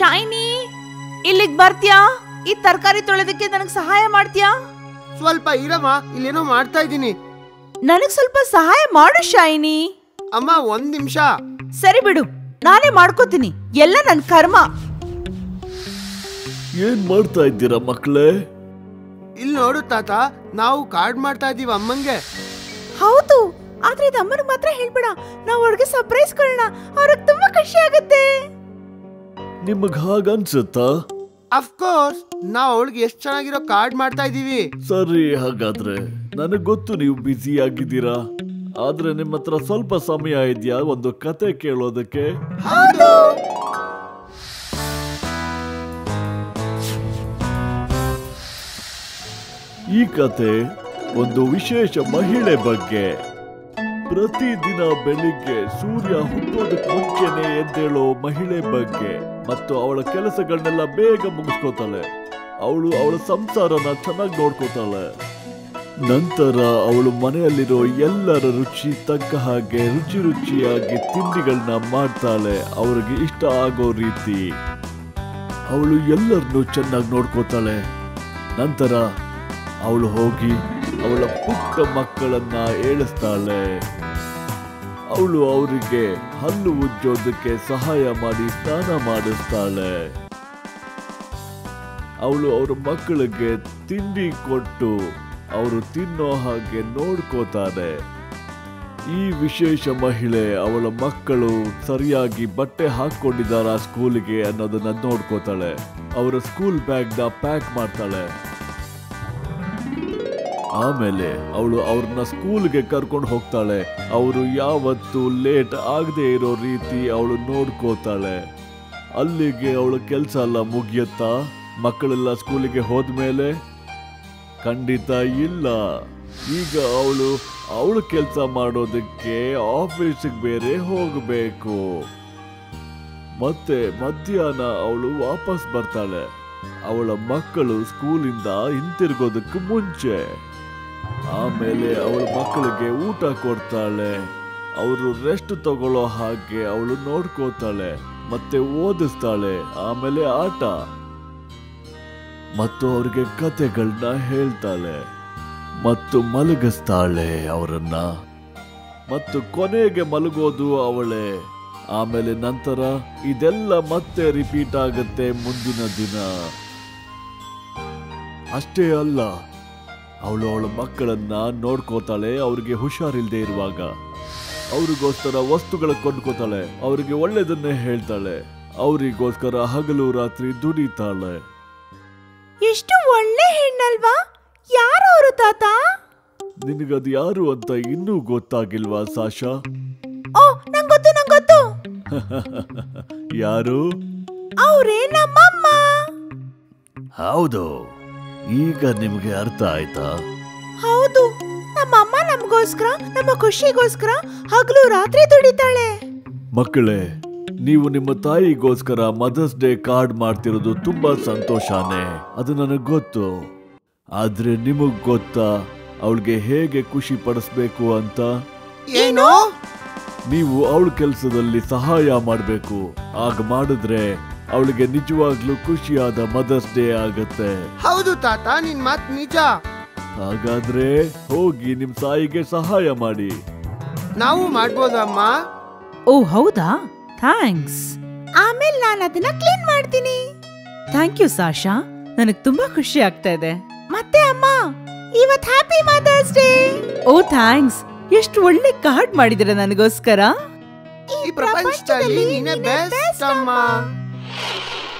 shiny ಇಲ್ಲಿಗ್ ಬರ್ತ್ಯಾ ಈ ತರಕಾರಿ ತೊಳೆದಕ್ಕೆ ನನಗ್ ಸಹಾಯ ಮಾಡ್ತ್ಯಾ ಸ್ವಲ್ಪ ಇರಮ್ಮ ಇಲ್ಲೇನೋ ಮಾಡ್ತಾ ಇದ್ದೀನಿ ನನಗ್ ಸ್ವಲ್ಪ ಸಹಾಯ ಮಾಡು ಶೈನಿ ಅಮ್ಮ ಒಂದ್ ನಿಮಿಷ ಸರಿ ಬಿಡು ನಾನೇ ಮಾಡ್ಕೋತೀನಿ ಎಲ್ಲ ನನ್ ಕರ್ಮ ಏನ್ ಮಾಡ್ತಾ ಇದ್ದೀರಾ ಮಕ್ಕಳೇ ಇಲ್ಲಿ ನೋಡು ತಾತ ನಾವು ಕಾರ್ಡ್ ಮಾಡ್ತಾ ಇದೀವಿ ಅಮ್ಮಂಗೆ ಹೌದು ಆದ್ರೆ ಇದು ಅಮ್ಮನಿಗೆ ಮಾತ್ರ ಹೇಳ್ಬೇಡ ನಾವು ಅವ್ರಿಗೆ ಸರ್ಪ್ರೈಸ್ ಕೊಡೋಣ ಅವ್ರಿಗೆ ತುಂಬಾ ಖುಷಿ ಆಗುತ್ತೆ ನಿಮಗ್ ಹಾಗನ್ಸುತ್ತಾ ಅಫ್ಕೋರ್ಸ್ ನಾವು ಅವಳಿಗೆ ಎಷ್ಟು ಚೆನ್ನಾಗಿರೋ ಕಾರ್ಡ್ ಮಾಡ್ತಾ ಇದೀವಿ ಸರಿ ಹಾಗಾದ್ರೆ ನನಗ್ ಗೊತ್ತು ನೀವು ಬ್ಯುಸಿ ಆಗಿದ್ದೀರಾ ಆದ್ರೆ ನಿಮ್ಮ ಹತ್ರ ಸ್ವಲ್ಪ ಸಮಯ ಇದೆಯಾ ಒಂದು ಕತೆ ಕೇಳೋದಕ್ಕೆ ಈ ಕತೆ ಒಂದು ವಿಶೇಷ ಮಹಿಳೆ ಬಗ್ಗೆ ಪ್ರತಿದಿನ ಬೆಳಿಗ್ಗೆ ಸೂರ್ಯ ಹುಟ್ಟೋದಕ್ಕೆ ಮುಂಚೆನೆ ಎದ್ದೇಳೋ ಮಹಿಳೆ ಬಗ್ಗೆ ಮತ್ತು ಅವಳ ಕೆಲಸಗಳನ್ನೆಲ್ಲ ಬೇಗ ಮುಗಿಸ್ಕೋತಾಳೆ ಅವಳು ಅವಳ ಸಂಸಾರನ ಚೆನ್ನಾಗಿ ನೋಡ್ಕೋತಾಳೆ ನಂತರ ಅವಳು ಮನೆಯಲ್ಲಿರೋ ಎಲ್ಲರ ರುಚಿ ತಕ್ಕ ಹಾಗೆ ರುಚಿ ರುಚಿಯಾಗಿ ತಿಂಡಿಗಳನ್ನ ಮಾಡ್ತಾಳೆ ಅವ್ರಿಗೆ ಇಷ್ಟ ಆಗೋ ರೀತಿ ಅವಳು ಎಲ್ಲರನ್ನೂ ಚೆನ್ನಾಗಿ ನೋಡ್ಕೋತಾಳೆ ನಂತರ ಅವಳು ಹೋಗಿ ಅವಳ ಪುಟ್ಟ ಮಕ್ಕಳನ್ನ ಏಳಿಸ್ತಾಳೆ ಅವಳು ಅವರಿಗೆ ಹಲ್ಲು ಉಜ್ಜೋದಕ್ಕೆ ಸಹಾಯ ಮಾಡಿ ಸ್ನಾನ ಮಾಡಿಸ್ತಾಳೆ ಅವಳು ಅವ್ರ ಮಕ್ಕಳಿಗೆ ತಿಂಡಿ ಕೊಟ್ಟು ಅವರು ತಿನ್ನೋ ಹಾಗೆ ನೋಡ್ಕೋತಾರೆ ಈ ವಿಶೇಷ ಮಹಿಳೆ ಅವಳ ಮಕ್ಕಳು ಸರಿಯಾಗಿ ಬಟ್ಟೆ ಹಾಕೊಂಡಿದ್ದಾರ ಸ್ಕೂಲಿಗೆ ಅನ್ನೋದನ್ನ ನೋಡ್ಕೋತಾಳೆ ಅವರ ಸ್ಕೂಲ್ ಬ್ಯಾಗ್ನ ಪ್ಯಾಕ್ ಮಾಡ್ತಾಳೆ ಆಮೇಲೆ ಅವಳು ಅವ್ರನ್ನ ಸ್ಕೂಲ್ಗೆ ಕರ್ಕೊಂಡು ಹೋಗ್ತಾಳೆ ಅವರು ಯಾವತ್ತು ಲೇಟ್ ಆಗದೆ ಇರೋ ರೀತಿ ಅವಳು ನೋಡ್ಕೋತಾಳೆ ಅಲ್ಲಿಗೆ ಅವಳ ಕೆಲಸ ಎಲ್ಲ ಮುಗಿಯತ್ತಾ ಮಕ್ಕಳೆಲ್ಲ ಸ್ಕೂಲಿಗೆ ಹೋದ್ಮೇಲೆ ಖಂಡಿತ ಇಲ್ಲ ಈಗ ಅವಳು ಅವಳು ಕೆಲಸ ಮಾಡೋದಕ್ಕೆ ಆಫೀಸಿಗೆ ಬೇರೆ ಹೋಗಬೇಕು ಮತ್ತೆ ಮಧ್ಯಾಹ್ನ ಅವಳು ವಾಪಸ್ ಬರ್ತಾಳೆ ಅವಳ ಮಕ್ಕಳು ಸ್ಕೂಲಿಂದ ಹಿಂತಿರುಗೋದಕ್ಕೆ ಮುಂಚೆ ಆಮೇಲೆ ಅವಳ ಮಕ್ಕಳಿಗೆ ಊಟ ಕೊಡ್ತಾಳೆ ಅವರು ರೆಸ್ಟ್ ತಗೊಳ್ಳೋ ಹಾಗೆ ಅವಳು ನೋಡ್ಕೋತಾಳೆ ಮತ್ತೆ ಓದಿಸ್ತಾಳೆ ಆಮೇಲೆ ಆಟ ಮತ್ತು ಅವ್ರಿಗೆ ಕತೆಗಳನ್ನ ಹೇಳ್ತಾಳೆ ಮತ್ತು ಮಲಗಿಸ್ತಾಳೆ ಅವರನ್ನ ಮತ್ತು ಕೊನೆಗೆ ಮಲಗೋದು ಅವಳೇ ಆಮೇಲೆ ನಂತರ ಇದೆಲ್ಲ ಮತ್ತೆ ರಿಪೀಟ್ ಆಗುತ್ತೆ ಮುಂದಿನ ದಿನ ಅಷ್ಟೇ ಅಲ್ಲ ಅವಳು ಅವಳ ಮಕ್ಕಳನ್ನ ನೋಡ್ಕೋತಾಳೆ ಅವ್ರಿಗೆ ಹುಷಾರಿಲ್ದೆ ಇರುವಾಗ ಅವ್ರಿಗೋಸ್ಕರ ವಸ್ತುಗಳ ಕೊಂಡ್ಕೋತಾಳೆ ಅವರಿಗೆ ಒಳ್ಳೇದನ್ನೇ ಹೇಳ್ತಾಳೆ ಅವರಿಗೋಸ್ಕರ ಹಗಲು ರಾತ್ರಿ ದುಡಿತಾಳೆ ಎಷ್ಟು ಒಳ್ಳೆ ಹೆಣ್ಣಲ್ವಾ ಯಾರು ಅವರು ತಾತ ನಿನಗದು ಯಾರು ಅಂತ ಇನ್ನೂ ಗೊತ್ತಾಗಿಲ್ವಾ ಸಾಶಾ ಓ ನಂಗ್ ಗೊತ್ತು ನಂಗ್ ಗೊತ್ತು ಯಾರು ಅವ್ರೇ ನಮ್ಮಮ್ಮ ಹೌದು ಈಗ ನಿಮ್ಗೆ ಅರ್ಥ ಆಯ್ತಾ ಹೌದು ನಮ್ಮಮ್ಮ ನಮಗೋಸ್ಕರ ನಮ್ಮ ಖುಷಿಗೋಸ್ಕರ ಹಗಲು ರಾತ್ರಿ ದುಡಿತಾಳೆ ಮಕ್ಕಳೇ ನೀವು ನಿಮ್ಮ ತಾಯಿಗೋಸ್ಕರ ಮದರ್ಸ್ ಡೇ ಕಾರ್ಡ್ ಮಾಡ್ತಿರೋದು ತುಂಬಾ ಸಂತೋಷನೇ ಅದು ನನಗೆ ಗೊತ್ತು ಆದ್ರೆ ನಿಮಗ್ ಗೊತ್ತಾ ಅವಳಿಗೆ ಹೇಗೆ ಖುಷಿ ಪಡಿಸ್ಬೇಕು ಅಂತ ಏನು ನೀವು ಅವಳ ಕೆಲಸದಲ್ಲಿ ಸಹಾಯ ಮಾಡಬೇಕು ಆಗ ಮಾಡಿದ್ರೆ ಅವಳಿಗೆ ನಿಜವಾಗ್ಲೂ ಖುಷಿಯಾದ ಮದರ್ಸ್ ಡೇ ಆಗತ್ತೆ ಹೌದು ತಾತ ನಿನ್ ಮಾತ್ ನಿಜ ಹಾಗಾದ್ರೆ ಹೋಗಿ ನಿಮ್ ತಾಯಿಗೆ ಸಹಾಯ ಮಾಡಿ ನಾವು ಮಾಡ್ಬೋದಮ್ಮ ಓ ಹೌದಾ ಥ್ಯಾಂಕ್ಸ್ ಆಮೇಲೆ ನಾನು ಅದನ್ನ ಕ್ಲೀನ್ ಮಾಡ್ತೀನಿ ಥ್ಯಾಂಕ್ ಯು ಸಾಶಾ ನನಗ್ ತುಂಬಾ ಖುಷಿ ಆಗ್ತಾ ಇದೆ ಮತ್ತೆ ಅಮ್ಮ ಇವತ್ ಹ್ಯಾಪಿ ಮದರ್ಸ್ ಡೇ ಓ ಥ್ಯಾಂಕ್ಸ್ ಎಷ್ಟು ಒಳ್ಳೆ ಕಾರ್ಡ್ ಮಾಡಿದಿರ ನನಗೋಸ್ಕರ ಈ ಪ್ರಪಂಚದಲ್ಲಿ ನೀನೇ ಬೆಸ್ಟ್ ಅಮ್ಮ